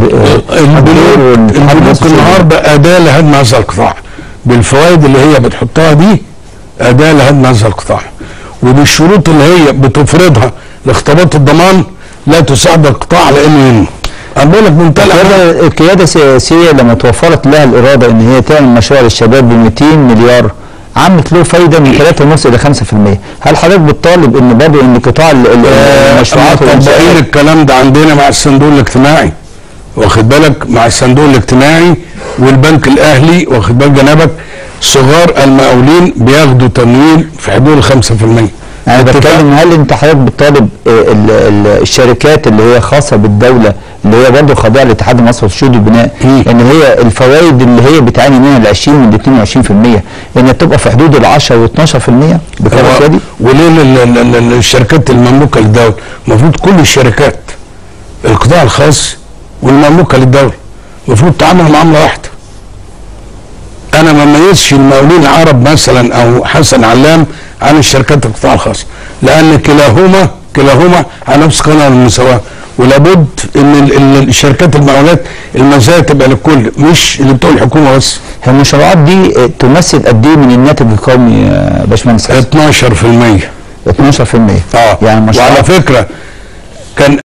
البنوك البنوك النهارده اداه لهدم هذا القطاع بالفوائد اللي هي بتحطها دي اداه لهدم هذا القطاع وبالشروط اللي هي بتفرضها لاختباط الضمان لا تساعد القطاع لانه ينمو انا بقول لك منتهى القيادة- القياده السياسيه لما توفرت لها الاراده ان هي تعمل مشروع للشباب ب 200 مليار عملت له فايده من 3.5 الى 5% هل حضرتك بتطالب ان برضه ان قطاع ال- ال- المشروعات طبقين والإنشاءات الكلام ده عندنا مع الصندوق الاجتماعي واخد بالك مع الصندوق الاجتماعي والبنك الاهلي واخد بالك جنابك صغار المقاولين بياخدوا تمويل في حدود ال 5% انا اتفاق. بتكلم هل انت حضرتك بتطالب آه، ال- ال- الشركات اللي هي خاصه بالدوله اللي هي برضه خاضعه لاتحاد مصر لشؤون البناء مم. ان هي الفوائد اللي هي بتعاني منها ال 20 من 22% انها تبقى في حدود ال 10 و 12% بكره دي وليه ال- ال- ال- ال- الشركات المملوكه للدوله المفروض كل الشركات القطاع الخاص والمملوكه للدوله المفروض تعامل معامله واحده انا ما ميزش المقاولين العرب مثلا او حسن علام عن الشركات القطاع الخاص لان كلاهما كلاهما على نفس قناه المساواه ولابد ان ال- ال- الشركات المقاولات المزايا تبقى للكل مش اللي بتوع الحكومه بس هي المشروعات دي آه، تمثل قد ايه من الناتج القومي يا باشمهندس حسن؟ 12% 12% اه يعني وعلى مشروعات فكره كان